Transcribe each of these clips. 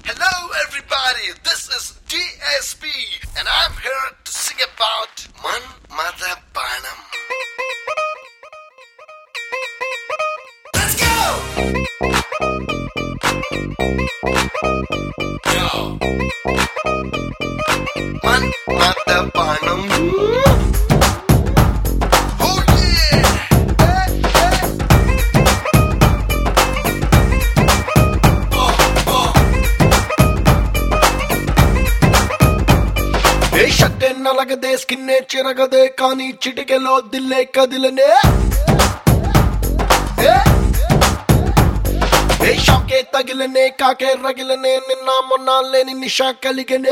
Hello, everybody. This is DSP, and I'm here to sing about Man Mother Banam. Let's go! Yo. Man Mother Banam. Oh yeah! Hey, hey. ఏ షట్టే నలగదే స్కిన్నే చిరగదే కానీ చిటికెలో దిల్లే కదిలనే ఏ? ఏ షాకే తగిలనే కాకే రగిలనే నిన్న మొన్న లేని నిషా కలిగనే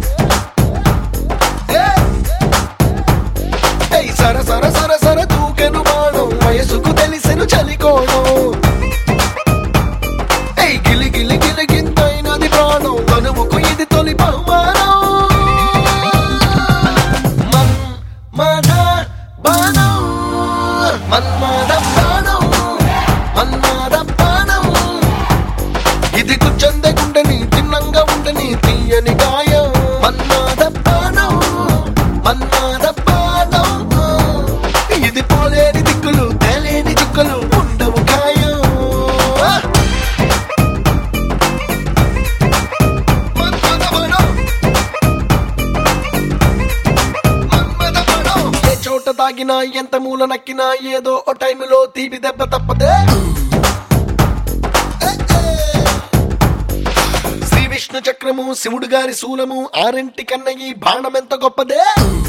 ఏ? ఏయ్ సర సర సర సర దూకెను బాణం వయసుకు తెలిసెను చలికోణం ఏయ్ గిలి గిలి గిలి గింతైనది ప్రాణం కనుముకు ఇది తొలి బహుమానం మన్ మద బాణం మన్మద బాణం మన్మద బాణం ఇది గుచ్చందె గుండెని తిన్నంగా ఉండని తీయని గాయం మన్మద బాణం మన్మద బాణం ఇది పోలేని దిక్కులు తేలేని చుక్కలు ఉండవు గాయం మన్మద బాణం మన్మథపడం. ఏ చోట తాగినా ఎంత మూల నక్కినా ఏదో ఓ టైములో తీపి దెబ్బ తప్పదే ఏ, ఏ. శ్రీ విష్ణు చక్రము శివుడు గారి శూలము ఆరింటి కన్న ఈ బాణం ఎంత గొప్పదే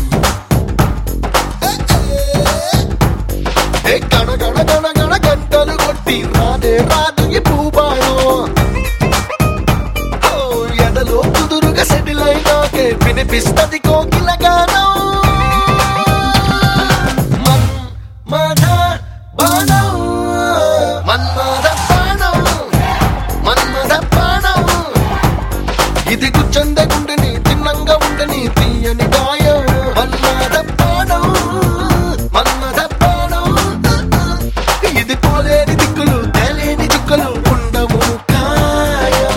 ఏ, ఏ. ఏ గణ గణ గణ గణ గంటలు కొట్టి రాదే రాదు ఈ పూబాణం ఓ, ఎదలో కుదురుగా సెటిల్ అయినాకే వినిపిస్తది కోకిల గానం మన్ మద బాణం మన్మద బాణం మన్మద బాణం ఇది గుచ్చంద గుండెని తిన్నంగా ఉండని తీయని గాయం మన్మద బాణం మన్మద బాణం ఇది పోలేని దిక్కులు తేలేని చుక్కలు ఉండవు కాయం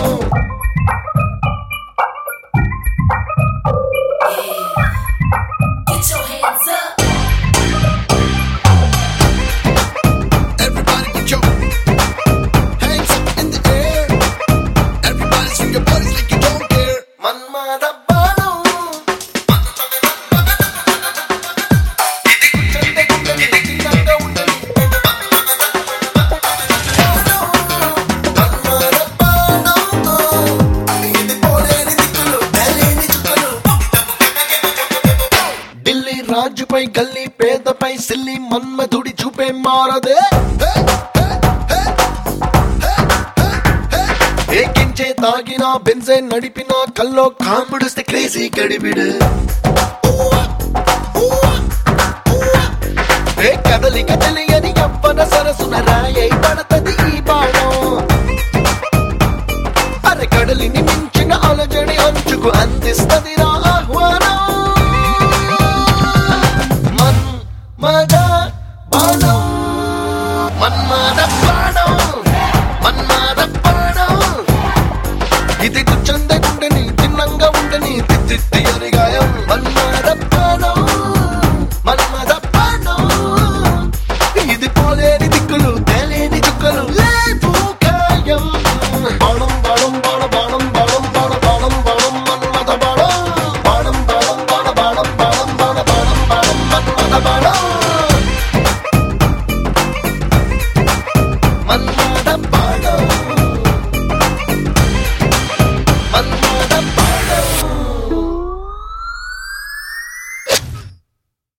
Get your hands up. Everybody put your hands up in the air. Everybody swing your bodies like you don't care. Manmatha బాణం. ఇది కూర్చుంటే గుండెని తిన్నంగా ఉండని. మన్మథ బాణం. ఇది పోలేని దిక్కులు, తెలియని చుక్కలు. ఢిల్లీ రాజుపై గల్లీ పేదపై సిల్లి మన్మధుడి చూపే మారదే ఏకించే తాగిన బెంజే నడిపిన కల్లో కాముడిస్తే క్రేజీ గడిబిడు ఏ కదలిక తెలియని అవ్వన సరసున రాయై పడతది ఈ బాణం అరే కడలిని మించిన అలజడి అంచుకు అందిస్తది రా ఆహ్వానం మన్ మద బాణం మన్మద బాణం మన్మద బాణం ఇది గుచ్చంద గుండెని తిన్నంగా ఉండని తిత్తి